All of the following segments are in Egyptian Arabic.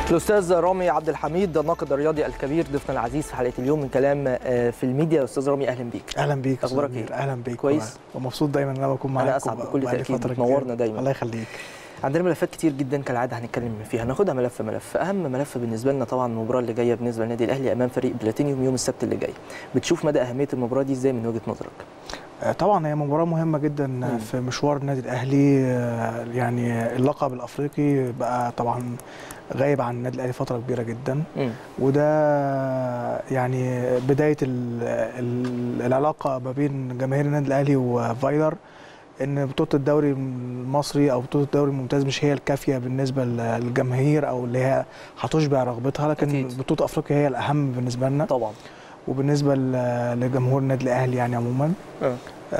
الاستاذ رامي عبد الحميد الناقد الرياضي الكبير ضيفنا العزيز في حلقه اليوم من كلام آه، في الميديا استاذ رامي اهلا بيك اهلا بيك أستاذ أخبارك أمير. إيه؟ اهلا بيك كويس؟ ومبسوط دايما ان انا بكون معاك أنا أسعد بكل تأكيد. بتنورنا دايما. الله يخليك عندنا ملفات كتير جدا كالعاده هنتكلم فيها هناخدها ملف ملف اهم ملف بالنسبه لنا طبعا المباراه اللي جايه بالنسبه للنادي الاهلي امام فريق بلاتينيوم يوم السبت اللي جاي بتشوف مدى اهميه المباراه دي ازاي من وجهه نظرك آه، طبعا هي مباراه مهمه جدا مم. في مشوار النادي الاهلي آه، يعني اللقب الافريقي بقى طبعا غايب عن النادي الاهلي فتره كبيره جدا مم. وده يعني بدايه ال- ال- العلاقه ما بين جماهير النادي الاهلي وفايلر ان بطوله الدوري المصري او بطوله الدوري الممتاز مش هي الكافيه بالنسبه للجماهير او اللي هي هتشبع رغبتها لكن أكيد. بطوله افريقيا هي الاهم بالنسبه لنا طبعا وبالنسبه ل- لجمهور النادي الاهلي يعني عموما آه.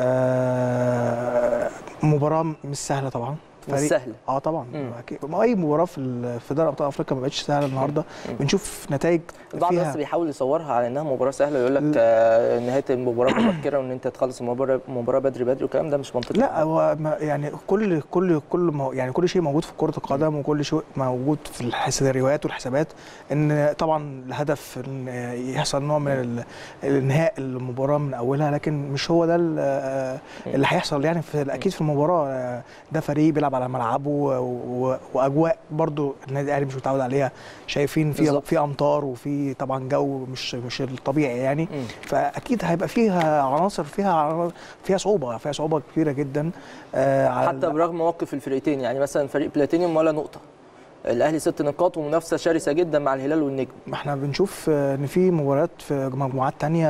آه، مباراه مش سهله طبعا مش فريق- سهله اه طبعا مم. اكيد ما اي مباراه في ال- في دوري ابطال افريقيا ما بقتش سهله النهارده مم. بنشوف نتائج البعض فيها بس بيحاول يصورها على انها مباراه سهله يقول لك لا. آه نهايه المباراه مبكره وان انت تخلص المباراه المباراه بدري بدري والكلام ده مش منطقي لا هو ما- يعني كل كل كل ما يعني كل شيء موجود في كره القدم وكل شيء موجود في الحس- الروايات والحسابات ان طبعا الهدف ان يحصل نوع من ال- الانهاء المباراه من اولها لكن مش هو ده ال- اللي هيحصل يعني في اكيد في المباراه ده فريق بيلعب على ملعبه و- و- واجواء برضو النادي الاهلي مش متعود عليها شايفين في بالظبط. في امطار وفي طبعا جو مش مش الطبيعي يعني مم. فاكيد هيبقى فيها عناصر فيها عناصر- فيها صعوبه فيها صعوبه كبيره جدا آه على حتى ال- برغم مواقف الفرقتين يعني مثلا فريق بلاتينيوم ولا نقطه الاهلي ست نقاط ومنافسه شرسه جدا مع الهلال والنجم ما احنا بنشوف آه، ان في مباريات في مجموعات تانية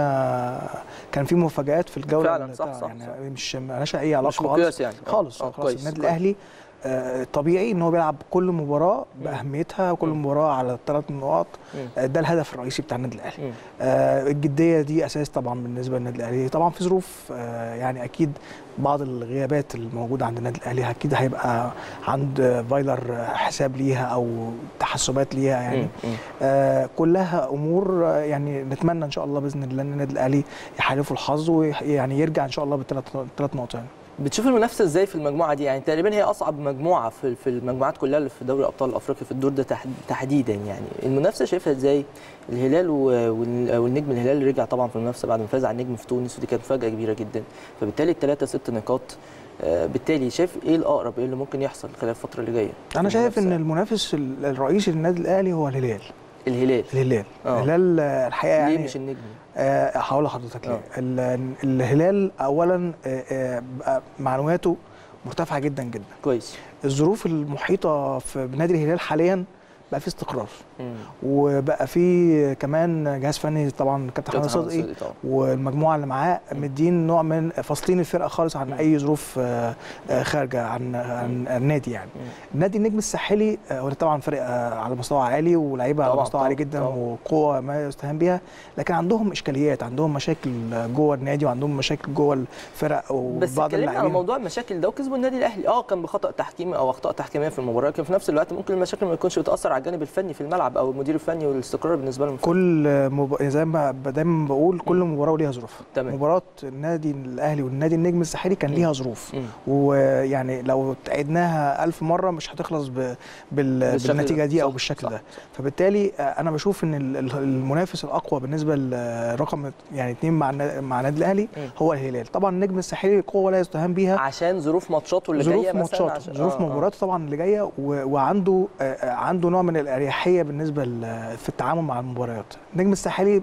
كان في مفاجآت في الجوله فعلا، اللي صح، بتاع- صح، يعني صح. مش مالهاش اي علاقه مش خالص مقياس يعني آه، خالص آه، خالص كويس النادي كويس. الاهلي آه، طبيعي ان هو بيلعب كل مباراه باهميتها وكل مم. مباراه على ثلاث نقاط مم. آه، ده الهدف الرئيسي بتاع النادي الاهلي مم. آه، الجديه دي اساس طبعا بالنسبه للنادي الاهلي طبعا في ظروف آه، يعني اكيد بعض الغيابات الموجوده عند النادي الاهلي اكيد هيبقى عند فايلر حساب ليها او تحسبات ليها يعني مم. مم. آه، كلها امور آه، يعني نتمنى ان شاء الله باذن الله ان النادي الاهلي يحالفه الحظ ويعني يرجع ان شاء الله بالثلاث ثلاث نقط يعني بتشوف المنافسه ازاي في المجموعه دي يعني تقريبا هي اصعب مجموعه في في المجموعات كلها اللي في دوري ابطال افريقيا في الدور ده تح- تحديدا يعني المنافسه شايفها ازاي الهلال و- وال- والنجم الهلال اللي رجع طبعا في المنافسه بعد ما فاز على النجم في تونس ودي كانت مفاجاه كبيره جدا فبالتالي الثلاثه ست نقاط آه، بالتالي شايف ايه الاقرب ايه اللي ممكن يحصل خلال الفتره اللي جايه انا شايف ان المنافسة. المنافس ال- الرئيسي للنادي الاهلي هو الهلال الهلال الهلال آه. الهلال آه، الحقيقه ليه يعني مش النجم آه، هقول لحضرتك ليه آه. ال- الهلال اولا آه، آه، بقى معلوماته مرتفعه جدا جدا كويس الظروف المحيطه في بنادي الهلال حاليا بقى في استقرار مم. وبقى في كمان جهاز فني طبعا كابتن حمد كابتن صدقي صدقي طبعا والمجموعه اللي معاه مدين نوع من فاصلين الفرقه خالص عن اي ظروف آه، آه، خارجه عن عن النادي يعني مم. النادي النجم الساحلي آه، هو طبعا فريق آه، على مستوى عالي ولاعيبه على طبعاً، مستوى عالي طبعاً، جدا طبعاً. وقوه ما يستهان بها لكن عندهم اشكاليات عندهم مشاكل آه، جوه النادي وعندهم مشاكل جوه الفرق بس وبعض اتكلمنا على اللاعبين موضوع المشاكل ده وكسبوا النادي الاهلي اه كان بخطا تحكيمي او اخطاء تحكيميه في المباراه لكن في نفس الوقت ممكن المشاكل ما تكونش بتاثر على الجانب الفني في الملعب او المدير الفني والاستقرار بالنسبه لهم كل مب... زي ما ب- دايما بقول كل مباراه وليها ظروف تمام. مباراه النادي الاهلي والنادي النجم الساحلي كان مم. ليها ظروف مم. ويعني لو عدناها ألف مرة مش هتخلص ب... بال... بالشكل بالنتيجة ده. دي أو صح، بالشكل صح. ده فبالتالي آه، أنا بشوف إن ال- ال- المنافس الأقوى بالنسبة لرقم يعني اتنين مع النا- مع النادي الأهلي مم. هو الهلال طبعا النجم الساحلي قوة لا يستهان بيها عشان ظروف ماتشاته اللي ظروف جايه مثلا ماتشاته عشان- ظروف آه، آه. مباراته طبعا اللي جايه و... وعنده آه، آه، عنده نوع من الاريحيه بالنسبه ل... في التعامل مع المباريات النجم الساحلي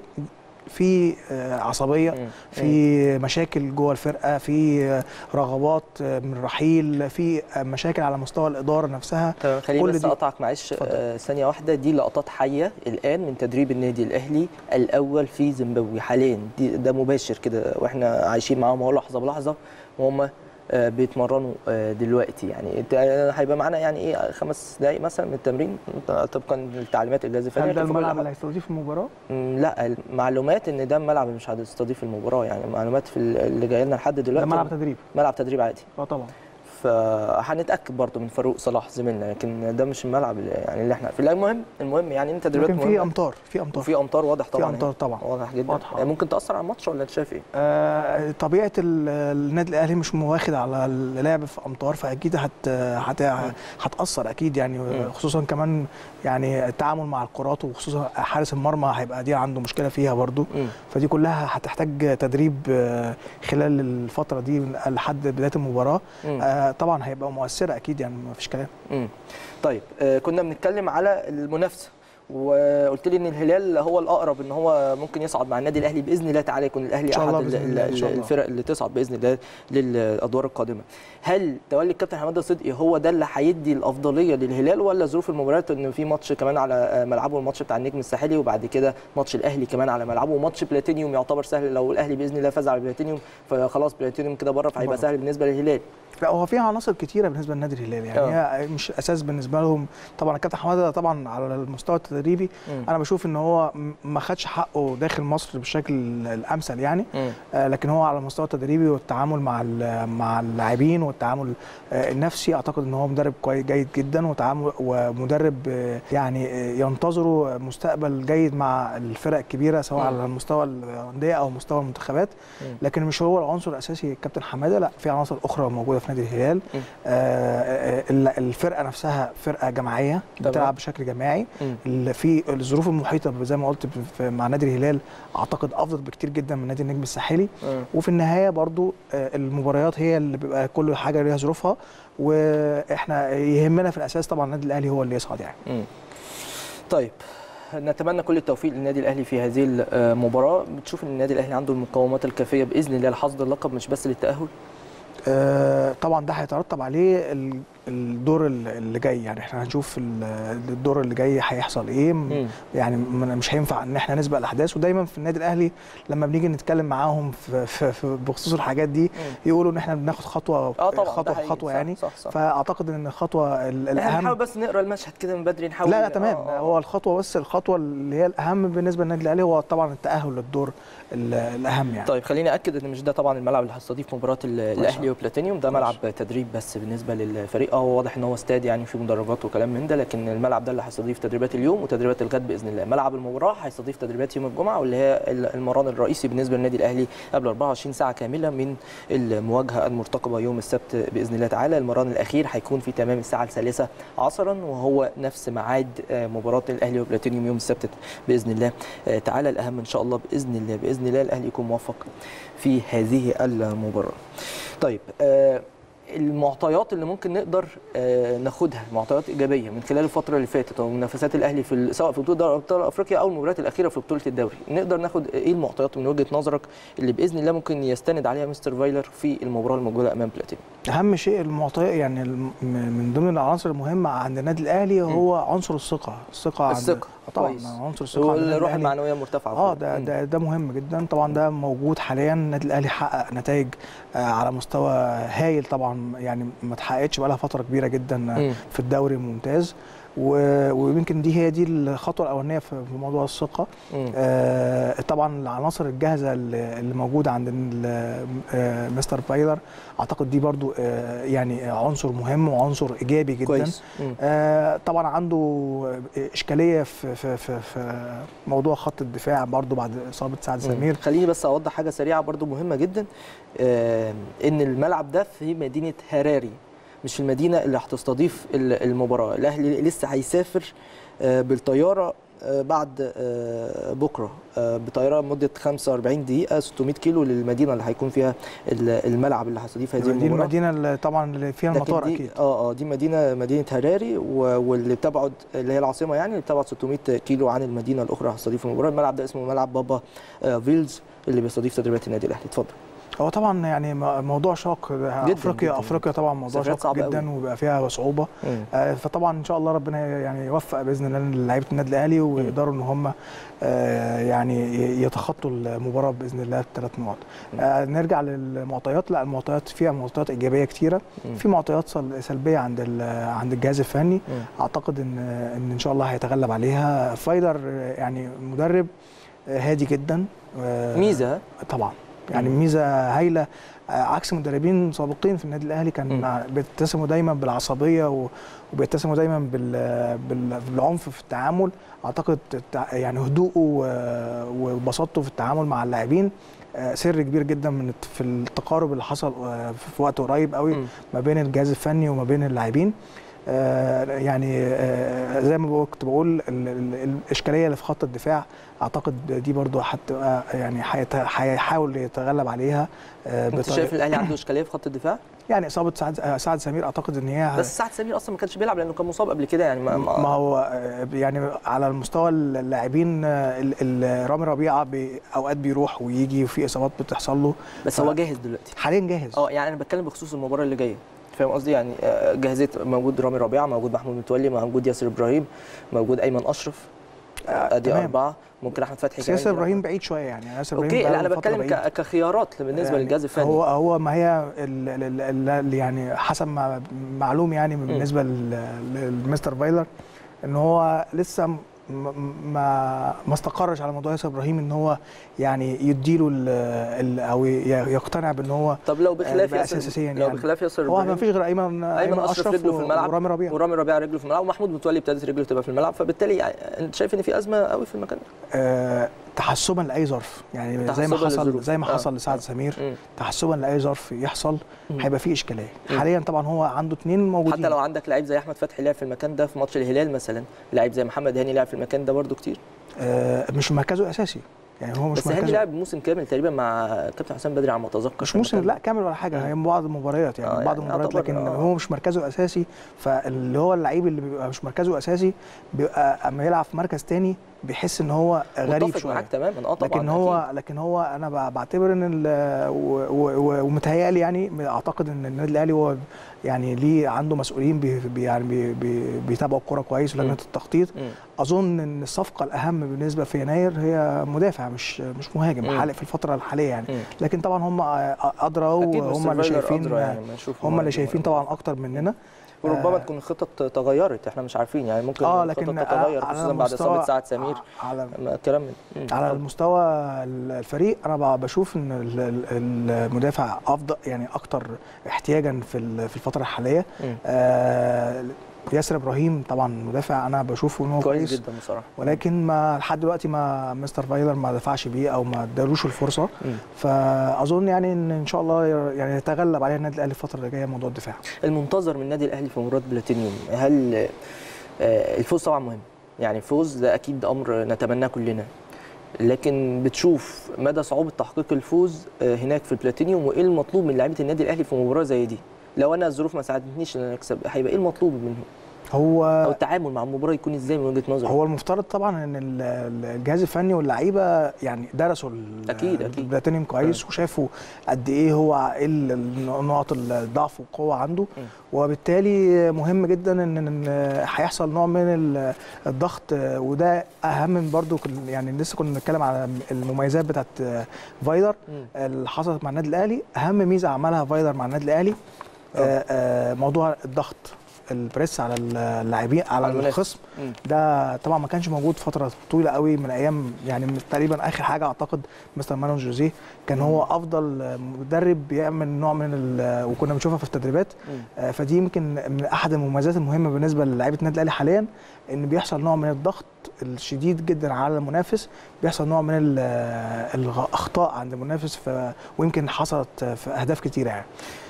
في آه، عصبيه مم. في مشاكل جوه الفرقه في آه، رغبات آه، من رحيل في آه، مشاكل على مستوى الاداره نفسها تمام خليني كل بس دي- اقطعك معلش اتفضل. آه ثانيه واحده دي لقطات حيه الان من تدريب النادي الاهلي الاول في زيمبابوي حاليا دي ده مباشر كده واحنا عايشين معاهم اهو لحظه بلحظه وهم آه بيتمرنوا آه دلوقتي يعني انت- آه، هيبقى معانا يعني ايه خمس دقائق مثلا من التمرين طبقا للتعليمات الجهاز الفني هل ده لكن في كل الملعب الأحوال- اللي هيستضيف المباراه؟ مم، لا المعلومات ان ده الملعب اللي مش هتستضيف المباراه يعني معلومات في ال- اللي جايه لنا لحد ده دلوقتي ملعب تدريب ملعب تدريب عادي اه طبعا ف فهنتاكد برضه من فاروق صلاح زميلنا لكن ده مش الملعب اللي يعني اللي احنا فيه المهم المهم يعني انت دلوقتي لكن في امطار في امطار وفي امطار واضح طبعا امطار طبعا. واضح جدا واضحة. ممكن تاثر على الماتش ولا انت شايف ايه؟ آه، طبيعه ال- النادي الاهلي مش واخد على اللعب في امطار فاكيد هت هت هتاثر اكيد يعني مم. خصوصا كمان يعني التعامل مع الكرات وخصوصا حارس المرمى هيبقى دي عنده مشكله فيها برضو مم. فدي كلها هتحتاج تدريب آه، خلال الفتره دي لحد بدايه المباراه مم. آه، طبعا هيبقى مؤثره اكيد يعني ما فيش كلام مم. طيب آه كنا بنتكلم على المنافسه وقلت لي ان الهلال هو الاقرب ان هو ممكن يصعد مع النادي الاهلي باذن الله تعالى يكون الاهلي إن شاء احد الله ال- بإذن الله، ال- إن شاء الله. الفرق اللي تصعد باذن الله للادوار القادمه هل تولي الكابتن حماده صدقي هو ده اللي هيدي الافضليه للهلال ولا ظروف المباريات ان في ماتش كمان على آه، ملعبه الماتش بتاع النجم الساحلي وبعد كده ماتش الاهلي كمان على ملعبه وماتش بلاتينيوم يعتبر سهل لو الاهلي باذن الله فاز على بلاتينيوم فخلاص بلاتينيوم كده بره فهيبقى بره. سهل بالنسبه للهلال لا هو في عناصر كتيره بالنسبه للنادي الهلال يعني آه. هي مش اساس بالنسبه لهم طبعا الكابتن حماده طبعا على المستوى التدريبي مم. انا بشوف ان هو م- ما خدش حقه داخل مصر بالشكل الامثل يعني مم. آه، لكن هو على المستوى التدريبي والتعامل مع ال- مع اللاعبين والتعامل آه، النفسي اعتقد ان هو مدرب كويس جيد جدا وتعامل ومدرب آه، يعني آه، ينتظره مستقبل جيد مع الفرق الكبيره سواء مم. على المستوى الانديه او مستوى المنتخبات مم. لكن مش هو العنصر الاساسي الكابتن حماده لا في عناصر اخرى موجوده في نادي الهلال مم. آه، آه، ال- الفرقه نفسها فرقه جماعيه تمام. بتلعب بشكل جماعي مم. ال- في الظروف المحيطه زي ما قلت في- مع نادي الهلال اعتقد افضل بكتير جدا من نادي النجم الساحلي مم. وفي النهايه برضو آه، المباريات هي اللي بيبقى كل حاجه ليها ظروفها واحنا يهمنا في الاساس طبعا النادي الاهلي هو اللي يصعد يعني مم. طيب نتمنى كل التوفيق للنادي الاهلي في هذه المباراه بتشوف ان النادي الاهلي عنده المقومات الكافيه باذن الله لحصد اللقب مش بس للتاهل آه، طبعا ده هيترتب عليه ال- الدور ال- اللي جاي يعني احنا هنشوف ال- الدور اللي جاي هيحصل ايه مم. يعني من- مش هينفع ان احنا نسبق الاحداث ودايما في النادي الاهلي لما بنيجي نتكلم معاهم في في في بخصوص الحاجات دي يقولوا ان احنا بناخد خطوه اه طبعا خطوه ده حقيقي. بخطوه صح يعني صح صح فاعتقد ان الخطوه ال- احنا الاهم نحاول بس نقرا المشهد كده من بدري نحاول لا لا تمام آه، آه. هو الخطوه بس الخطوه اللي هي الاهم بالنسبه للنادي الاهلي هو طبعا التاهل للدور ال- الاهم يعني طيب خليني اكد ان مش ده طبعا الملعب اللي هيستضيف مباراه ال- الاهلي وبلاتينيوم ده ملعب تدريب بس بالنسبه للفريق اه هو واضح ان هو استاد يعني في مدرجات وكلام من ده لكن الملعب ده اللي هيستضيف تدريبات اليوم وتدريبات الغد باذن الله ملعب المباراه هيستضيف تدريبات يوم الجمعه واللي هي ال- المران الرئيسي بالنسبه للنادي الاهلي قبل 24 ساعه كامله من المواجهه المرتقبه يوم السبت باذن الله تعالى المران الاخير هيكون في تمام الساعه الثالثه عصرا وهو نفس ميعاد آه، مباراه الاهلي وبلاتينيوم يوم السبت باذن الله آه، تعالى الاهم ان شاء الله باذن الله باذن الله الاهلي يكون موفق في هذه المباراه طيب آه، المعطيات اللي ممكن نقدر آه، ناخدها معطيات ايجابيه من خلال الفتره اللي فاتت او منافسات الاهلي في ال- سواء في بطوله دوري ابطال افريقيا او المباريات الاخيره في بطوله الدوري نقدر ناخد ايه المعطيات من وجهه نظرك اللي باذن الله ممكن يستند عليها مستر فايلر في المباراه الموجوده امام بلاتينيوم اهم شيء المعطيات يعني الم- من ضمن العناصر المهمه عند النادي الاهلي هو عنصر الثقه الثقه عند الثقة، آه طبعا كويس. عنصر الثقه عند النادي والروح الأهلي. المعنويه مرتفعه اه فيه. ده مم. ده ده مهم جدا طبعا ده موجود حاليا النادي الاهلي حقق نتائج آه على مستوى هايل طبعا يعني ما اتحققتش بقالها فتره كبيره جدا آه، مم. في الدوري الممتاز و- ويمكن دي هي دي الخطوه الاولانيه في في موضوع الثقه مم. آه، طبعا العناصر الجاهزه اللي اللي موجوده عند ال- آه، مستر بايلر اعتقد دي برضو آه، يعني عنصر مهم وعنصر ايجابي جدا كويس مم. آه، طبعا عنده اشكاليه في في في, في موضوع خط الدفاع برضو بعد اصابه سعد مم. سمير خليني بس اوضح حاجه سريعه برضو مهمه جدا آه، ان الملعب ده في مدينه هراري مش المدينه اللي هتستضيف ال- المباراه الاهلي لسه هيسافر آه، بالطياره آه، بعد آه، بكره آه، بطياره مده 45 دقيقه 600 كيلو للمدينه اللي هيكون فيها ال- الملعب اللي هيستضيف هذه دي المباراه المدينه اللي طبعا اللي فيها لكن المطار دي اكيد اه اه دي مدينه مدينه هراري و- واللي بتبعد اللي هي العاصمه يعني اللي بتبعد 600 كيلو عن المدينه الاخرى هتستضيف المباراه الملعب ده اسمه ملعب بابا آه فيلز اللي بيستضيف تدريبات النادي الاهلي اتفضل هو طبعا يعني م- موضوع شاق جداً، افريقيا جداً. افريقيا طبعا موضوع سفريات شاق صعبة جدا أوي. وبيبقى فيها صعوبه مم. آه، فطبعا ان شاء الله ربنا يعني يوفق باذن الله لعيبه النادي الاهلي ويقدروا ان هم آه، يعني يتخطوا المباراه باذن الله بثلاث نقط. آه، نرجع للمعطيات لا المعطيات فيها معطيات ايجابيه كتيره مم. في معطيات سل- سلبيه عند ال- عند الجهاز الفني مم. اعتقد ان ان ان شاء الله هيتغلب عليها فايلر آه، يعني مدرب آه، هادي جدا آه، ميزه ها؟ طبعا يعني مم. ميزه هايله آه، عكس مدربين سابقين في النادي الاهلي كان مم. بيتسموا دايما بالعصبيه و- وبيتسموا دايما بال- بال- بالعنف في التعامل اعتقد التع- يعني هدوءه و- وبساطته في التعامل مع اللاعبين آه، سر كبير جدا من الت- في التقارب اللي حصل آه، في وقت قريب قوي مم. ما بين الجهاز الفني وما بين اللاعبين آه، يعني آه، زي ما كنت بقول ال- ال- الاشكاليه اللي في خط الدفاع اعتقد دي برضو حتى يعني هيت- هيحاول يتغلب عليها آه، انت بطريقة- شايف الاهلي عنده اشكاليه في خط الدفاع يعني اصابه سعد آه، سعد سمير اعتقد ان هي بس سعد سمير اصلا ما كانش بيلعب لانه كان مصاب قبل كده يعني ما, ما ما هو آه، يعني على المستوى اللاعبين آه، ال- ال- رامي ربيعه بي- اوقات بيروح ويجي وفي اصابات بتحصل له بس هو جاهز دلوقتي حاليا جاهز اه يعني انا بتكلم بخصوص المباراه اللي جايه فاهم قصدي يعني آه، جاهزيه موجود رامي ربيعه موجود محمود متولي موجود ياسر ابراهيم موجود ايمن اشرف آه، ادي تمام. اربعه ممكن احمد فتحي بس كمان ياسر يلعب. ابراهيم بعيد شويه يعني ياسر ابراهيم اوكي لا بقاله انا فترة بتكلم بعيد. ك- كخيارات بالنسبه يعني للجهاز الفني هو هو ما هي ال- ال- ال- ال- يعني حسب ما معلوم يعني بالنسبه لل- للمستر فايلر ان هو لسه م- ما ما استقرش على موضوع ياسر ابراهيم ان هو يعني يديله ال- ال- او ي- يقتنع بان هو طب لو بخلاف بقى ياسر أساسيا لو يعني. بخلاف ياسر هو ما ابراهيم فيش غير ايمن ايمن اشرف رجله في و- الملعب ورامي ربيعه ورامي ربيعه رجله في الملعب ومحمود متولي ابتدت رجله تبقى في الملعب فبالتالي يعني انت شايف ان في ازمه قوي في المكان ده آه، تحسبا لاي ظرف يعني زي ما تحسباً حصل للظروف. زي ما آه. حصل لسعد سمير مم. تحسبا لاي ظرف يحصل مم. هيبقى فيه اشكاليه مم. حاليا طبعا هو عنده اثنين موجودين حتى لو عندك لعيب زي احمد فتحي لعب في المكان ده في ماتش الهلال مثلا لعيب زي محمد هاني لعب في المكان ده برده كتير آه، مش مركزه الاساسي يعني هو مش بس هاني مركزه لعب موسم كامل تقريبا مع كابتن حسام بدري على ما اتذكر مش في موسم المكان لا كامل ولا حاجه مم. هي بعض المباريات يعني آه، بعض يعني المباريات يعتبر، لكن آه. هو مش مركزه الاساسي فاللي هو اللعيب اللي بيبقى مش مركزه اساسي بيبقى اما يلعب في مركز تاني بيحس ان هو ده. غريب متفق شويه معاك تماما اه طبعا لكن هو لكن هو انا ب- بعتبر ان ال- و- و- و- ومتهيألي يعني اعتقد ان النادي الاهلي هو يعني ليه عنده مسؤولين بي بي- يعني بي بي بيتابعوا الكوره كويس ولجنه مم. التخطيط مم. اظن ان الصفقه الاهم بالنسبه في يناير هي مدافع مش مش مهاجم مم. حالي في الفتره الحاليه يعني مم. لكن طبعا هم ادرى اكيد وهم اللي شايفين يعني ما نشوف هم اللي شايفين طبعا اكتر مننا وربما آه. تكون الخطط تغيرت احنا مش عارفين يعني ممكن اه الخطط لكن تتغير على خصوصا بعد المستوى- اصابه سعد سمير على ما- كلام من مم. على اتفضل. المستوى الفريق انا ب- بشوف ان ال- ال- المدافع افضل يعني اكتر احتياجا في ال- في الفتره الحاليه مم. آه، ياسر ابراهيم طبعا مدافع انا بشوفه ان هو كويس كويس جدا بصراحه ولكن ما لحد دلوقتي ما مستر فايلر ما دفعش بيه او ما ادالوش الفرصه مم. فاظن يعني ان ان شاء الله ي- يعني يتغلب عليها النادي الاهلي الفتره اللي جايه موضوع الدفاع المنتظر من النادي الاهلي في مباراه بلاتينيوم هل آه، الفوز طبعا مهم يعني الفوز ده اكيد امر نتمناه كلنا لكن بتشوف مدى صعوبه تحقيق الفوز آه، هناك في البلاتينيوم وايه المطلوب من لعيبه النادي الاهلي في مباراه زي دي لو انا الظروف ما ساعدتنيش ان انا اكسب هيبقى ايه المطلوب منهم او هو التعامل مع المباراه يكون ازاي من وجهه نظرك هو المفترض طبعا ان ال- ال- الجهاز الفني واللعيبه يعني درسوا ال- أكيد، أكيد. البلاتينيوم كويس وشافوا قد ايه هو ايه ال- ال- نقط الضعف والقوه عنده م. وبالتالي مهم جدا ان إن هيحصل نوع من ال- الضغط وده اهم من برضو كن- يعني لسه كنا بنتكلم على المميزات بتاعت فايلر مم. اللي حصلت مع النادي الاهلي اهم ميزه عملها فايلر مع النادي الاهلي آه. آه، آه، موضوع الضغط البريس على اللاعبين على على المنافس. الخصم مم. ده طبعا ما كانش موجود فتره طويله قوي من ايام يعني من تقريبا اخر حاجه اعتقد مستر مانو جوزيه كان هو افضل مدرب بيعمل نوع من ال- وكنا بنشوفها في التدريبات مم. آه، فدي يمكن من احد المميزات المهمه بالنسبه للاعيبه النادي الاهلي حاليا ان بيحصل نوع من الضغط الشديد جدا على المنافس بيحصل نوع من ال- الاخطاء عند المنافس ف... ويمكن حصلت في اهداف كتيره يعني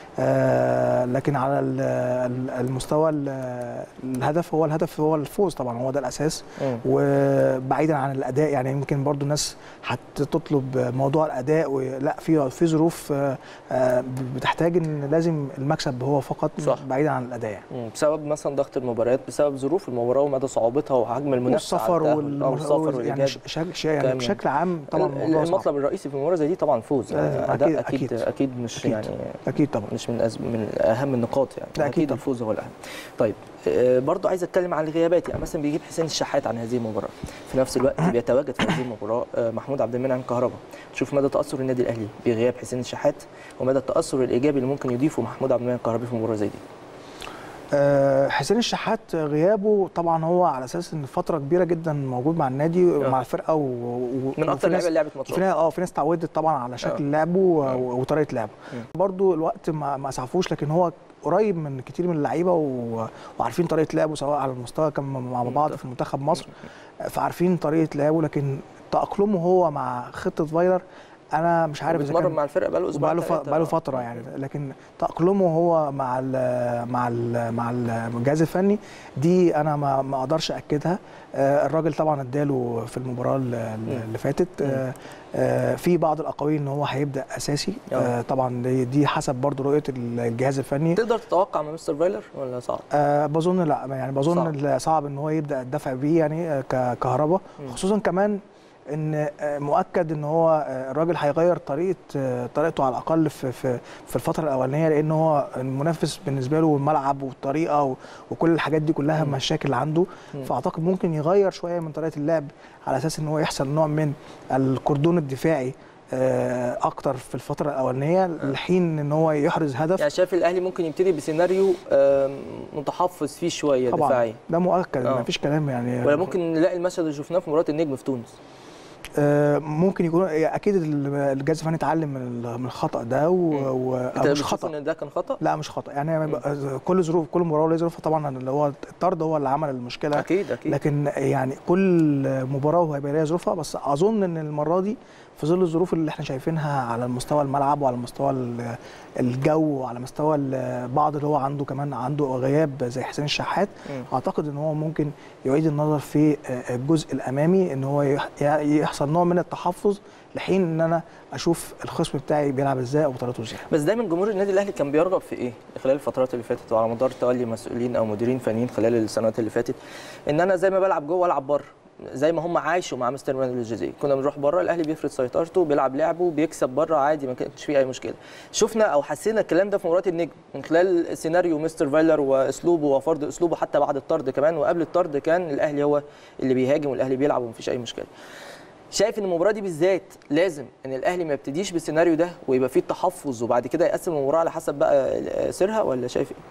آه، لكن على ال- ال- المستوى ال- الهدف هو الهدف هو الفوز طبعا هو ده الاساس مم. وبعيدا عن الاداء يعني يمكن برضو الناس هتطلب موضوع الاداء ولا في في ظروف آه، آه، بتحتاج ان لازم المكسب هو فقط صح. بعيدا عن الاداء يعني مم. بسبب مثلا ضغط المباريات بسبب ظروف المباراه ومدى صعوبتها وحجم المنافسه على والسفر التأهل. آه، والسفر وال يعني والايجاد ش- شك- ش- يعني كامل. بشكل عام طبعا ال- الموضوع صعب. المطلب الرئيسي في المباراه زي دي طبعا فوز يعني لازم. اداء أكيد- اكيد أكيد. اكيد مش أكيد. يعني اكيد طبعا مش من أز... من اهم النقاط يعني لا، أكيد اكيد طبعا. الفوز هو الاهم طيب آه، برضو عايز اتكلم عن الغيابات يعني مثلا بيجيب حسين الشحات عن هذه المباراه في نفس الوقت بيتواجد في هذه المباراه آه، محمود عبد المنعم كهربا تشوف مدى تاثر النادي الاهلي بغياب حسين الشحات ومدى التاثر الايجابي اللي ممكن يضيفه محمود عبد المنعم كهربا في مباراه زي دي آه، حسين الشحات غيابه طبعا هو على اساس ان فتره كبيره جدا موجود مع النادي آه. مع الفرقه و... و... من وفي اكتر ناس- اللعيبه اللي لعبت في ماتشات ناس اه في ناس اتعودت طبعا على شكل لعبه آه. و... وطريقه لعبه مم. برضو الوقت ما ما اسعفوش لكن هو قريب من كتير من اللعيبه و... وعارفين طريقه لعبه سواء على المستوى كان مع بعض في منتخب مصر فعارفين طريقه لعبه لكن تاقلمه هو مع خطه فايلر انا مش عارف اذا بيتمرن كان مع الفرقه بقاله اسبوع بقاله ف... تلاتة. بقاله فتره يعني لكن تاقلمه هو مع ال مع ال مع الجهاز الفني دي انا ما ما اقدرش اكدها آه، الراجل طبعا اداله في المباراه ال- ال- اللي فاتت آه، آه، في بعض الاقاويل ان هو هيبدا اساسي آه. آه، طبعا دي- دي حسب برضو رؤيه الجهاز الفني تقدر تتوقع من مستر فايلر ولا صعب؟ أه بظن لا يعني بظن صعب. صعب, صعب ان هو يبدا الدفع بيه يعني آه، ككهرباء مم. خصوصا كمان ان آه، مؤكد ان هو آه، الراجل هيغير طريقه آه، طريقته على الاقل في في في الفتره الاولانيه لان هو المنافس بالنسبه له الملعب والطريقه و- وكل الحاجات دي كلها مم. مشاكل عنده مم. فاعتقد ممكن يغير شويه من طريقه اللعب على اساس ان هو يحصل نوع من الكردون الدفاعي آه، اكتر في الفتره الاولانيه لحين ان هو يحرز هدف يعني شايف الاهلي ممكن يبتدي بسيناريو آم، متحفظ فيه شويه طبعا دفاعي ده مؤكد آه. ما فيش كلام يعني ولا ممكن نلاقي المشهد اللي شفناه في مباراه النجم في تونس آه، ممكن يكون اكيد الجهاز الفني اتعلم من ال- من الخطا ده و... و... انت أو مش بتشوف خطا ان ده كان خطا؟ لا مش خطا يعني بقى- كل ظروف كل مباراه ولها ظروفها طبعا اللي هو الطرد هو اللي عمل المشكله اكيد اكيد لكن يعني كل مباراه وهيبقى ليها ظروفها بس اظن ان المره دي في ظل الظروف اللي احنا شايفينها على مستوى الملعب وعلى مستوى ال- الجو وعلى مستوى ال- بعض اللي هو عنده كمان عنده غياب زي حسين الشحات مم. اعتقد ان هو ممكن يعيد النظر في الجزء الامامي ان هو يح- يحصل نوع من التحفظ لحين ان انا اشوف الخصم بتاعي بيلعب ازاي او طريقته ازاي بس دايما جمهور النادي الاهلي كان بيرغب في ايه خلال الفترات اللي فاتت وعلى مدار تولي مسؤولين او مديرين فنيين خلال السنوات اللي فاتت ان انا زي ما بلعب جوه العب بره زي ما هم عاشوا مع مستر مانويل الجوزيه كنا بنروح بره الاهلي بيفرض سيطرته بيلعب لعبه بيكسب بره عادي ما كانش فيه اي مشكله شفنا او حسينا الكلام ده في مباراه النجم من خلال سيناريو مستر فايلر واسلوبه وفرض اسلوبه حتى بعد الطرد كمان وقبل الطرد كان الاهلي هو اللي بيهاجم والاهلي بيلعب ومفيش اي مشكله شايف ان المباراه دي بالذات لازم ان الاهلي ما يبتديش بالسيناريو ده ويبقى فيه التحفظ وبعد كده يقسم المباراه على حسب بقى سيرها ولا شايف ايه؟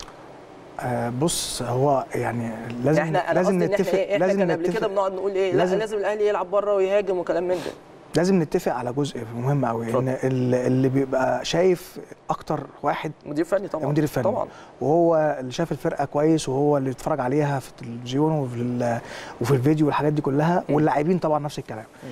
آه بص هو يعني لازم احنا انا لازم قصدي ان احنا نتفق ايه احنا لازم كان قبل نتفق كده بنقعد نقول ايه لا لازم- لازم الاهلي يلعب بره ويهاجم وكلام من ده لازم نتفق على جزء مهم قوي اتفضل. ان ال- اللي بيبقى شايف اكتر واحد مدير فني طبعا المدير الفني. طبعا وهو اللي شاف الفرقه كويس وهو اللي اتفرج عليها في التلفزيون وفي ال- وفي الفيديو والحاجات دي كلها م. واللاعبين طبعا نفس الكلام م.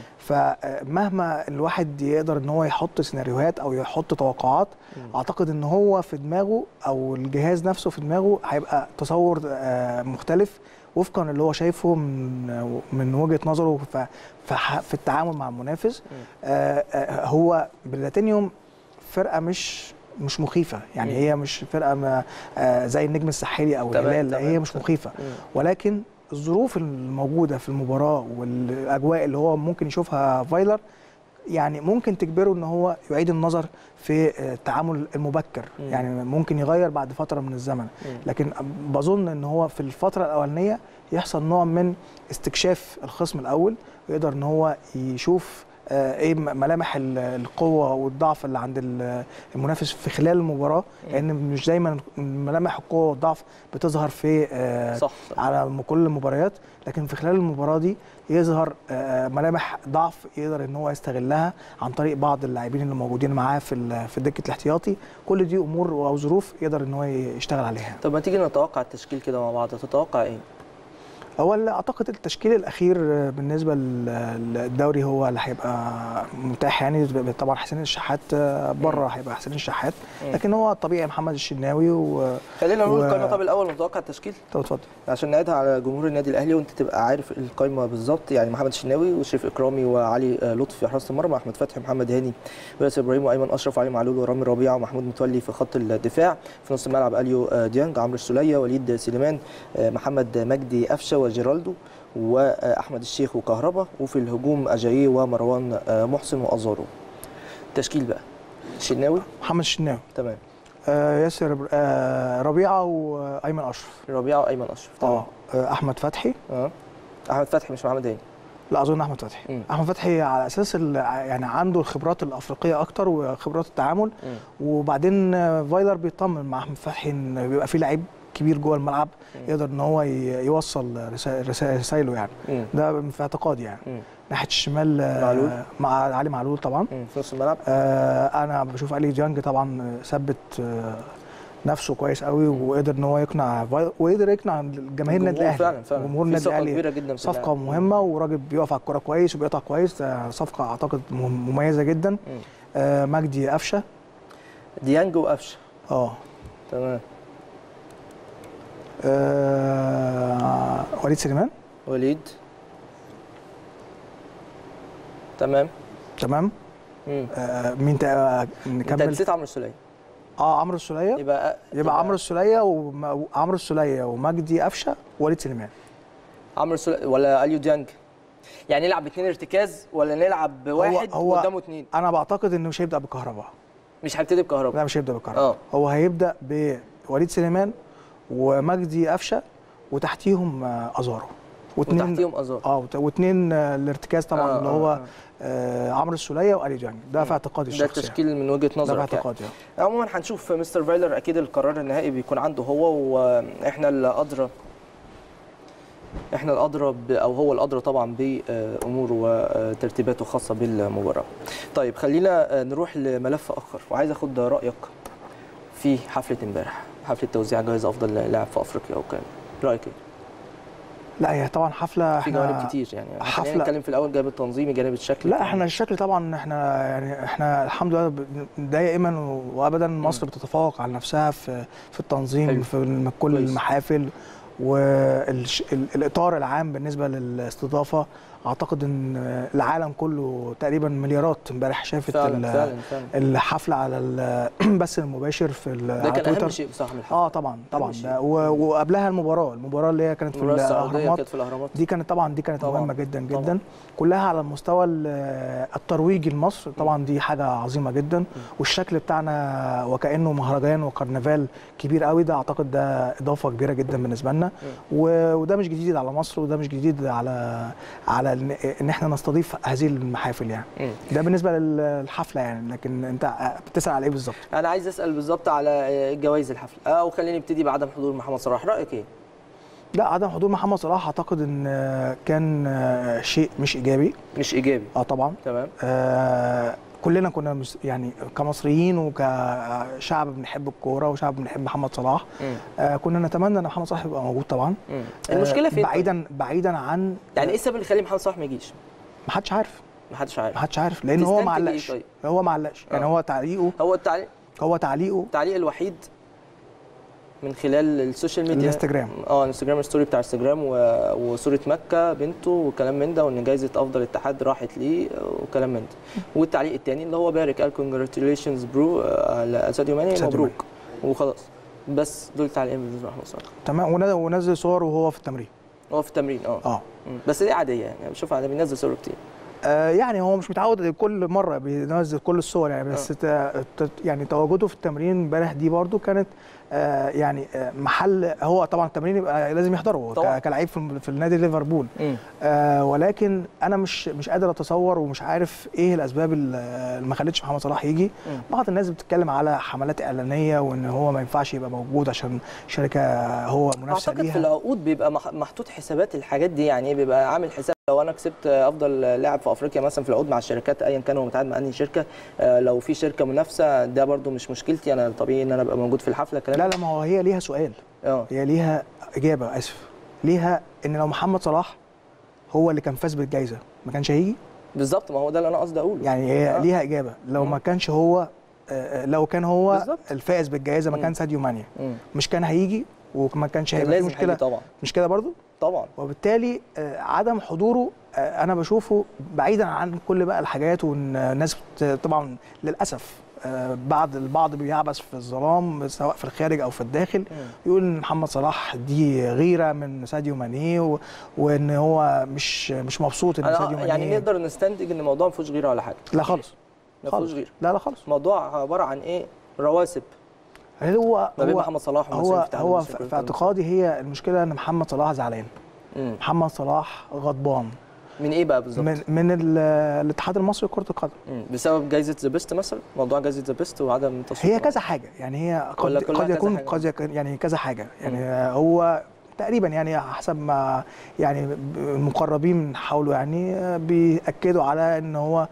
فمهما الواحد يقدر ان هو يحط سيناريوهات او يحط توقعات م. اعتقد ان هو في دماغه او الجهاز نفسه في دماغه هيبقى تصور آه، مختلف وفقا اللي هو شايفه من من وجهه نظره ف- فح- في التعامل مع المنافس آه، آه، هو بلاتينيوم فرقه مش مش مخيفه يعني مم. هي مش فرقه ما آه، زي النجم الساحلي او تمام، الهلال لا تمام، هي مش تمام. مخيفه مم. ولكن الظروف الموجوده في المباراه والاجواء اللي هو ممكن يشوفها فايلر يعني ممكن تجبره ان هو يعيد النظر في آه، التعامل المبكر مم. يعني ممكن يغير بعد فتره من الزمن مم. لكن بظن ان هو في الفتره الاولانيه يحصل نوع من استكشاف الخصم الاول ويقدر ان هو يشوف آه، ايه م- ملامح ال- القوه والضعف اللي عند ال- المنافس في خلال المباراه مم. لان مش دايما ملامح القوه والضعف بتظهر في آه، صح صح. على م- كل المباريات لكن في خلال المباراه دي يظهر آه، ملامح ضعف يقدر ان هو يستغلها عن طريق بعض اللاعبين اللي موجودين معاه في ال- في دكه الاحتياطي كل دي امور او ظروف يقدر ان هو يشتغل عليها طب ما تيجي نتوقع التشكيل كده مع بعض تتوقع ايه؟ هو اللي اعتقد التشكيل الاخير بالنسبه للدوري هو اللي هيبقى متاح يعني طبعا حسين الشحات بره هيبقى حسين الشحات مم. لكن هو طبيعي محمد الشناوي و خلينا نقول و- القائمه طب الاول متوقع التشكيل طب اتفضل عشان نعيدها على جمهور النادي الاهلي وانت تبقى عارف القائمه بالظبط يعني محمد الشناوي وشريف اكرامي وعلي آه، لطفي في حراسه المرمى احمد فتحي محمد هاني وياسر ابراهيم وايمن اشرف وعلي معلول ورامي ربيعه ومحمود متولي في خط الدفاع في نص الملعب اليو آه، ديانج عمرو السوليه وليد سليمان آه، محمد مجدي قفشه وجيرالدو واحمد الشيخ وكهربا وفي الهجوم اجاييه ومروان آه، محسن وازارو تشكيل بقى الشناوي محمد الشناوي تمام آه ياسر إبر- آه ربيعه وايمن اشرف ربيعه وايمن اشرف تمام اه آه، احمد فتحي اه احمد فتحي مش محمد هاني لا اظن احمد فتحي مم. احمد فتحي على اساس ال- يعني عنده الخبرات الافريقيه اكتر وخبرات التعامل مم. وبعدين آه، فايلر بيطمن مع احمد فتحي ان بيبقى في لعيب كبير جوه الملعب مم. يقدر ان هو ي- يوصل رسا- رسا- رسايله يعني مم. ده في اعتقادي يعني مم. ناحيه الشمال آه، معلول. مع علي معلول طبعا مم. في نص الملعب آه، انا بشوف الي ديانج طبعا ثبت آه، نفسه كويس قوي وقدر ان هو يقنع وقدر يقنع جماهير النادي الجمهور الاهلي فعلا فعلا جمهور في النادي ثقة الاهلي كبيرة جدا في صفقه اللاعب. مهمه وراجل بيقف على الكوره كويس وبيقطع كويس آه، صفقه اعتقد مم- مميزه جدا مم. آه، مجدي قفشه ديانج وقفشه اه تمام آه، وليد سليمان وليد تمام تمام مم. آه، مين تا- انت نكمل نسيت عمرو السوليه اه عمرو السوليه يبقى يبقى عمرو السوليه وم- وعمرو السوليه ومجدي قفشه ووليد سليمان عمرو السوليه ولا اليو ديانج يعني نلعب باثنين ارتكاز ولا نلعب بواحد هو- قدامه اثنين انا بعتقد انه مش هيبدا بالكهرباء مش هيبتدي بكهرباء لا مش هيبدا بالكهرباء اه هو هيبدا بوليد سليمان ومجدي قفشه وتحتيهم آه، ازارو واثنين وتحتيهم ازار اه وت- واثنين آه، الارتكاز طبعا آه، اللي آه، هو آه. آه، عمرو السوليه والي جانج ده في اعتقادي ده الشخصي يعني. التشكيل من وجهه ده في نظرك يعني. اعتقادي يعني. عموما هنشوف مستر فايلر اكيد القرار النهائي بيكون عنده هو واحنا اللي ادرى احنا الادرى ب- او هو الادرى طبعا باموره وترتيباته الخاصه بالمباراه. طيب خلينا نروح لملف اخر وعايز اخد رايك في حفله امبارح حفله توزيع جوائز افضل لاعب في افريقيا او كان رايك ايه؟ لا هي طبعا حفله في احنا جوانب كتير يعني حفلة- خلينا نتكلم في الاول جانب التنظيمي جانب الشكل لا احنا الشكل طبعا احنا يعني احنا الحمد لله ب- دائما وابدا مصر بتتفوق على نفسها في في التنظيم حلو. في الم- كل كويس. المحافل والاطار العام بالنسبه للاستضافه اعتقد ان العالم كله تقريبا مليارات امبارح شافت فعلا ال- فعلا فعلا الحفله على البث المباشر في ال- ده على كان تويتر اهم شيء بصراحه من الحفله اه طبعا طبعا شيء. ده و- وقبلها المباراه المباراه اللي هي كانت في المباراه السعوديه الاهرامات كانت في الاهرامات دي كانت طبعا دي كانت طبعاً، مهمه جدا طبعاً. جدا كلها على المستوى ال- الترويجي لمصر طبعا دي حاجه عظيمه جدا والشكل بتاعنا وكانه مهرجان وكرنفال كبير قوي ده اعتقد ده اضافه كبيره جدا بالنسبه لنا و- وده مش جديد على مصر وده مش جديد على على إن- ان احنا نستضيف هذه المحافل يعني مم. ده بالنسبه للحفله يعني لكن انت بتسال على ايه بالظبط انا عايز اسال بالظبط على جوائز الحفله او خلينا نبتدي بعدم حضور محمد صلاح رايك ايه لا عدم حضور محمد صلاح اعتقد ان كان شيء مش ايجابي مش ايجابي اه طبعا تمام آه كلنا كنا مس- يعني كمصريين وكشعب بنحب الكوره وشعب بنحب محمد صلاح مم. آه كنا نتمنى ان محمد صلاح يبقى موجود طبعا مم. المشكله آه فين طيب؟ بعيدا بعيدا عن يعني ايه السبب اللي يخلي محمد صلاح ما يجيش ما حدش عارف ما حدش عارف ما حدش عارف لان هو ما تستنتج إيه علقش طيب؟ هو ما علقش يعني آه. هو تعليقه هو التعليق هو تعليقه التعليق الوحيد من خلال السوشيال ميديا الانستجرام اه الانستجرام الستوري بتاع انستجرام و... وصوره مكه بنته وكلام من ده وان جائزه افضل اتحاد راحت ليه وكلام من ده والتعليق الثاني اللي هو بارك قال كونجراتيوليشنز برو ساديو ماني ساديو مبروك وخلاص بس دول تعليقين بالنسبه لمحمد صلاح تمام ون- ونزل صور وهو في التمرين هو في التمرين اه اه مم. بس دي عاديه يعني بشوفها عاديه بينزل صور كتير آه، يعني هو مش متعود كل مره بينزل كل الصور يعني بس ت... ت... يعني تواجده في التمرين امبارح دي برضو كانت آه يعني آه محل هو طبعا التمرين يبقى لازم يحضره طبعاً. ك- كلاعب في, في النادي ليفربول مم. آه ولكن انا مش مش قادر اتصور ومش عارف ايه الاسباب اللي اللي ما خلتش محمد صلاح يجي مم. بعض الناس بتتكلم على حملات اعلانيه وان هو ما ينفعش يبقى موجود عشان شركه هو منافسه اعتقد في ليها العقود بيبقى مح- محطوط حسابات الحاجات دي يعني إيه؟ بيبقى عامل حساب لو انا كسبت افضل لاعب في افريقيا مثلا في العقود مع الشركات ايا كان هو متعاقد مع انهي شركه آه، لو في شركه منافسه ده برده مش مشكلتي انا طبيعي ان انا ابقى موجود في الحفله كلام لا لا ما هو هي ليها سؤال اه هي ليها اجابه اسف ليها ان لو محمد صلاح هو اللي كان فاز بالجائزه ما كانش هيجي بالظبط ما هو ده اللي انا قصدي اقوله يعني هي آه. ليها اجابه لو مم. ما كانش هو آه، آه، لو كان هو بالظبط. الفائز بالجائزه مم. مكان ساديو ماني مم. مش كان هيجي وما كانش كان هيبقى في لازم مشكله هيجي طبعا مش كده برضو طبعا وبالتالي آه، عدم حضوره آه، انا بشوفه بعيدا عن كل بقى الحاجات وان الناس بت- طبعا للاسف آه، بعض البعض بيعبث في الظلام سواء في الخارج او في الداخل مم. يقول ان محمد صلاح دي غيره من ساديو ماني و... وان هو مش مش مبسوط ان ساديو أنا ماني يعني نقدر نستنتج ان الموضوع ما فيهوش غيره ولا حاجه لا خالص ما خالص فيهوش غيره لا لا خالص الموضوع عباره عن ايه رواسب هو ما بين هو محمد صلاح ومسؤول هو الاتحاد هو المصري في لكرة في القدم. اعتقادي هي المشكله ان محمد صلاح زعلان مم. محمد صلاح غضبان من ايه بقى بالظبط؟ من من ال- الاتحاد المصري لكره القدم مم. بسبب جائزه ذا بيست مثلا موضوع جائزه ذا بيست وعدم تصويت هي كذا حاجه يعني هي ولا قد, كلها قد كذا يكون حاجة؟ قد يكون يعني كذا حاجه يعني هو تقريبا يعني حسب ما يعني المقربين حاولوا يعني آه، بيأكدوا على ان هو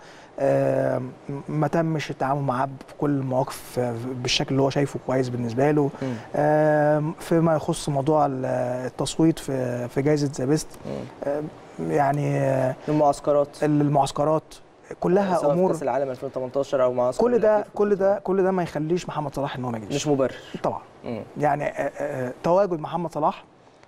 آه، ما تمش التعامل معاه بكل المواقف آه، بالشكل اللي هو شايفه كويس بالنسبه له مم. آه، فيما يخص موضوع ال- التصويت في في جائزه ذا بيست مم. يعني آه، المعسكرات المعسكرات كلها سواء في امور كاس العالم 2018 او معسكر كل ده الأخير في كل ده كل ده ما يخليش محمد صلاح ان هو ما يجيش مش مبرر طبعا مم. يعني آه، آه، تواجد محمد صلاح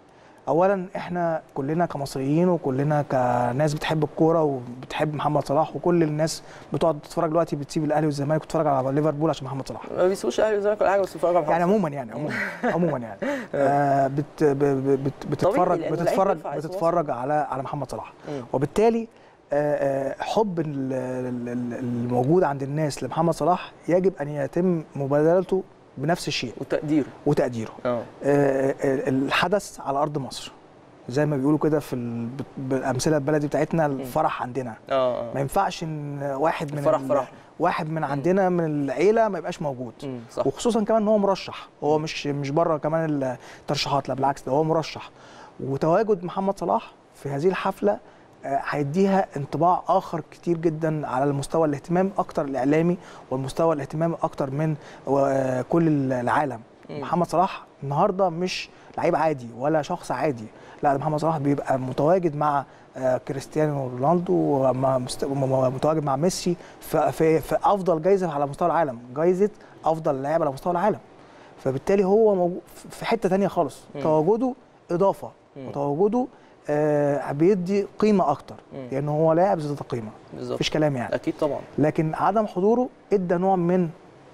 اولا احنا كلنا كمصريين وكلنا كناس بتحب الكوره وبتحب محمد صلاح وكل الناس بتقعد تتفرج دلوقتي بتسيب الاهلي والزمالك وتتفرج على ليفربول عشان محمد صلاح ما بيسووش اهلي والزمالك ولا حاجه بس بيتفرجوا على يعني محمد عموما يعني عموما عموما يعني آه بت ب- ب- بت بتتفرج لأن اللعيب بتتفرج بيرفع اسمه بتتفرج على على محمد صلاح مم. وبالتالي آه، آه، حب ال- ال- ال- الموجود عند الناس لمحمد صلاح يجب ان يتم مبادلته بنفس الشيء وتقديره وتقديره اه آه، آه، الحدث على ارض مصر زي ما بيقولوا كده في ال- بالامثله البلدي بتاعتنا الفرح عندنا اه ما اه ينفعش ان واحد من الفرح ال- فرحنا. واحد من عندنا من العيله ما يبقاش موجود مم، صح وخصوصا كمان ان هو مرشح هو مش مش بره كمان الترشيحات لا بالعكس ده هو مرشح وتواجد محمد صلاح في هذه الحفله آه، هيديها انطباع اخر كتير جدا على المستوى الاهتمام اكتر الاعلامي والمستوى الاهتمام اكتر من آه، كل العالم مم. محمد صلاح النهارده مش لعيب عادي ولا شخص عادي لا ده محمد صلاح بيبقى متواجد مع آه، كريستيانو رونالدو ومع مست- م- متواجد مع ميسي في, في, في افضل جايزه على مستوى العالم جايزه افضل لاعب على مستوى العالم فبالتالي هو موجود في حته تانية خالص مم. تواجده اضافه مم. وتواجده آه بيدي قيمه اكتر مم. لان هو لاعب ذات قيمه بالظبط مفيش كلام يعني اكيد طبعا لكن عدم حضوره ادى نوع من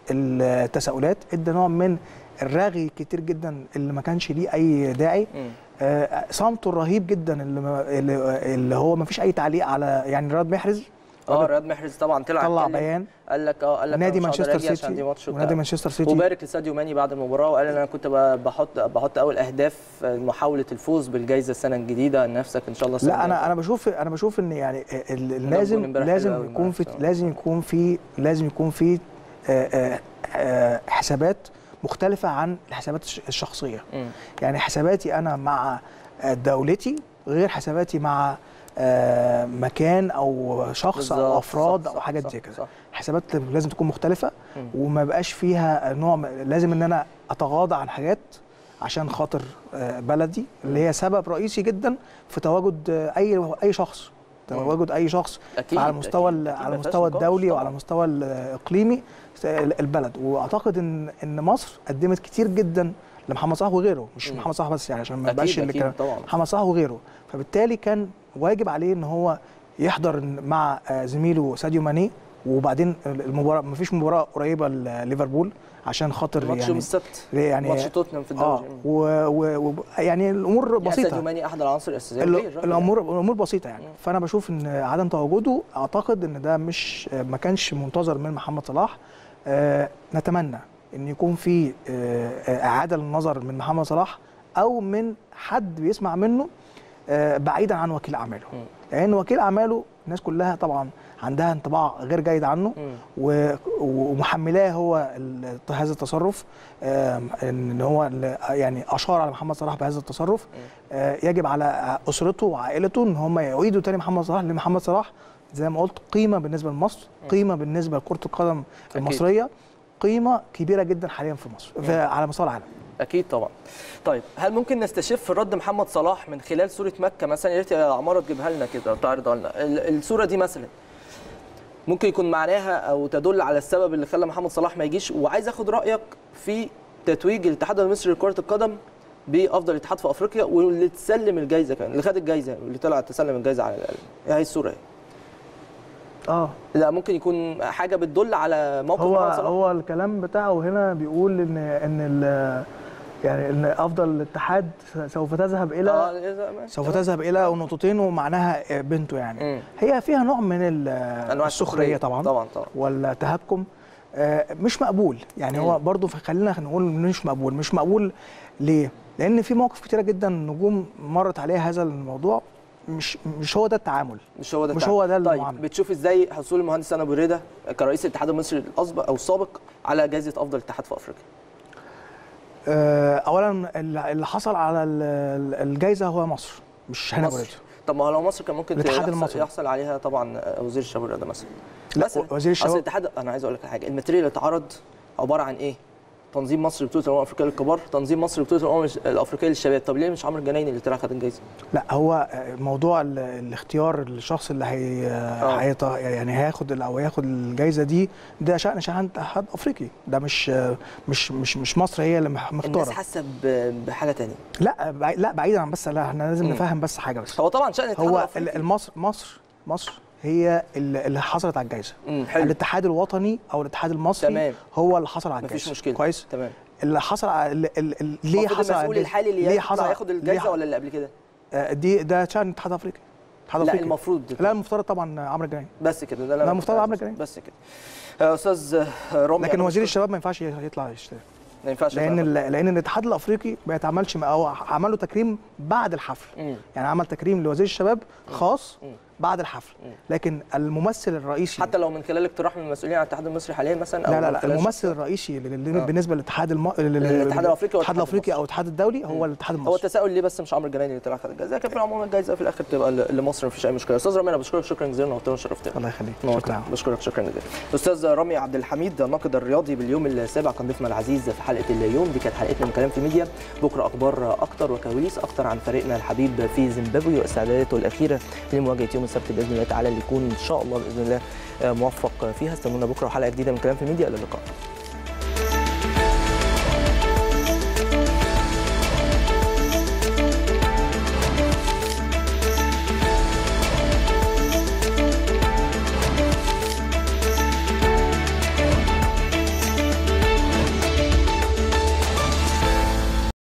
التساؤلات ادى نوع من الرغي كتير جدا اللي ما كانش ليه اي داعي مم. آه، صمته الرهيب جدا اللي, ما اللي اللي هو ما فيش اي تعليق على يعني رياض محرز اه رياض محرز طبعا طلع طلع اتكلم، بيان قال لك اه قال لك نادي أنا مش هقدر مانشستر أجي عشان عندي سيتي ماتش ونادي وبتاع. مانشستر سيتي وبارك لساديو ماني بعد المباراه وقال ان انا كنت ب- بحط بحط اول اهداف محاوله الفوز بالجائزه السنه الجديده نفسك ان شاء الله السنة لا انا الجاية. انا بشوف انا بشوف ان يعني ال- ال- جون لازم امبارح حلو لازم أوي يكون في امبارح. لازم يكون في لازم يكون في آه، آه، آه، حسابات مختلفه عن الحسابات الش- الشخصيه مم. يعني حساباتي انا مع آه، دولتي غير حساباتي مع آه، مكان او شخص بالظبط، او افراد صح، او صح، حاجات صح، زي كده صح. حسابات لازم تكون مختلفه مم. وما بقاش فيها نوع م- لازم ان انا اتغاضى عن حاجات عشان خاطر آه، بلدي اللي هي سبب رئيسي جدا في تواجد آه، اي اي شخص تواجد اي شخص اكيد على المستوى أكيد، ال- أكيد، على ما فيهاش المستوى نقاش الدولي طبعاً. وعلى المستوى الاقليمي س- البلد واعتقد ان ان مصر قدمت كتير جدا لمحمد صلاح وغيره مش مم. محمد صلاح بس يعني عشان ما أكيد، يبقاش اللي أكيد كان طبعاً. محمد صلاح وغيره فبالتالي كان واجب عليه ان هو يحضر مع آه، زميله ساديو ماني وبعدين المباراه ما فيش مباراه قريبه لليفربول عشان خاطر ماتش يوم يعني السبت يعني ماتش توتنهام في اه الدوري و و و يعني الامور يعني ساديو بسيطه ماني احد العناصر الاساسيه ال- ليه الراجل الامور الامور بسيطه يعني مم. فانا بشوف ان عدم تواجده اعتقد ان ده مش ما كانش منتظر من محمد صلاح آه، نتمنى ان يكون في آه، آه، اعاده للنظر من محمد صلاح او من حد بيسمع منه آه، بعيدا عن وكيل اعماله مم. لان وكيل اعماله الناس كلها طبعا عندها انطباع غير جيد عنه مم. و- ومحملاه هو ال- هذا التصرف آم، ان هو ال- يعني اشار على محمد صلاح بهذا التصرف آه، يجب على اسرته وعائلته ان هم يعيدوا تاني محمد صلاح لان محمد صلاح زي ما قلت قيمه بالنسبه لمصر قيمه بالنسبه لكره القدم المصريه قيمه كبيره جدا حاليا في مصر في على مستوى العالم اكيد طبعا طيب هل ممكن نستشف رد محمد صلاح من خلال صوره مكه مثلا يا ريت يا عماره تجيبها لنا كده وتعرضها لنا ال- الصوره دي مثلا ممكن يكون معناها او تدل على السبب اللي خلى محمد صلاح ما يجيش وعايز اخد رايك في تتويج الاتحاد المصري لكره القدم بافضل اتحاد في افريقيا واللي تسلم الجائزه كمان اللي خد الجائزه واللي طلع تسلم الجائزه على الاقل ايه هي الصوره اهي اه لا ممكن يكون حاجه بتدل على موقف هو محمد صلاح هو الكلام بتاعه هنا بيقول ان ان ال- يعني ان افضل الاتحاد سوف تذهب الى اه إذا ماشي. سوف تذهب الى نقطتين ومعناها بنته يعني مم. هي فيها نوع من ال- انواع السخريه طبعا طبعا طبعا والتهكم آه، مش مقبول يعني هو مم. برضو في- خلينا نقول مش مقبول مش مقبول ليه لان في مواقف كتيره جدا نجوم مرت عليها هذا الموضوع مش مش هو ده التعامل مش هو ده مش التعامل. هو ده طيب المعاملة. بتشوف ازاي حصول المهندس انا ابو ريده كرئيس الاتحاد المصري الاسبق او السابق على جائزه افضل اتحاد في افريقيا آه، اولا اللي اللي حصل على ال- ال- الجائزه هو مصر مش هنا مصر. بريده طب ما هو لو مصر كان ممكن الاتحاد يحصل, المصري. يحصل عليها طبعا وزير الشباب والرياضه مثلا لا، مثلا وزير الشباب- اصل الاتحاد انا عايز اقول لك على حاجه الماتيريال اللي اتعرض عباره عن ايه؟ تنظيم مصر لبطوله الامم الافريقيه للكبار، تنظيم مصر لبطوله الامم الافريقيه للشباب، طب ليه مش عمرو الجنايني اللي طلع خد الجايزه؟ لا هو آه، موضوع ال- الاختيار الشخص اللي هي آه. هيط- يعني هياخد ال- او هياخد الجائزه دي ده شان شان اتحاد افريقي ده مش آه، مش مش مش مصر هي اللي مح- الناس مختاره حاسه ب- بحاجه ثانيه لا بعي- لا بعيدا عن بس لا احنا لازم مم. نفهم بس حاجه بس هو طبعا شان الاتحاد هو الافريقي ال- المصر مصر مصر هي اللي اللي حصلت على الجائزه امم حلو الاتحاد الوطني او الاتحاد المصري تمام. هو اللي حصل على الجائزه مفيش مشكله كويس تمام اللي حصل على ال- ال- ال- ليه المفروض حصل على المسؤول الجائزة؟ الحالي اللي ليه يطلع ياخد الجايزه ليه ولا اللي قبل كده؟ آه، دي ده شان الاتحاد الافريقي الاتحاد لا الافريقي المفروض لا المفترض طبعا عمرو الجنايني بس كده ده اللي لا، أنا المفترض كنت عمرو عايز الجنايني. بس كده يا استاذ رامي لكن أنا وزير بشكرك. الشباب ما ينفعش يطلع يشترك ما ينفعش لان يطلع. ال- لان الاتحاد الافريقي ما يتعملش مع- او عمل له تكريم بعد الحفل مم. يعني عمل تكريم لوزير الشباب خاص مم. بعد الحفل مم. لكن الممثل الرئيسي حتى لو من خلال اقتراح من المسؤولين عن الاتحاد المصري حاليا مثلا او لا لا من لا خلال الممثل الرئيسي لل- آه. بالنسبه للاتحاد الم... لل- الاتحاد الأفريقي الاتحاد والاتحاد الافريقي المصري. او الاتحاد الدولي هو الاتحاد هو المصري التساؤل ليه بس مش عمرو الجنايني اللي طلع خد الجائزه لكن في العموم الجائزه في الاخر تبقى ل- لمصر مفيش اي مشكله استاذ رامي انا بشكرك شكرا جزيلا نورتنا وشرفتنا الله يخليك نورتنا. شكرا بشكرك شكرا جزيلا استاذ رامي عبد الحميد الناقد الرياضي باليوم السابع كان ضيفنا العزيز في حلقه اليوم دي كانت حلقتنا من كلام في ميديا بكره اخبار اكتر وكواليس اكتر عن فريقنا الحبيب في زيمبابوي واستعداداته الاخيره لمواجهه يوم السبت باذن الله تعالى اللي يكون ان شاء الله باذن الله موفق فيها استنونا بكره وحلقه جديده من كلام في ميديا الى اللقاء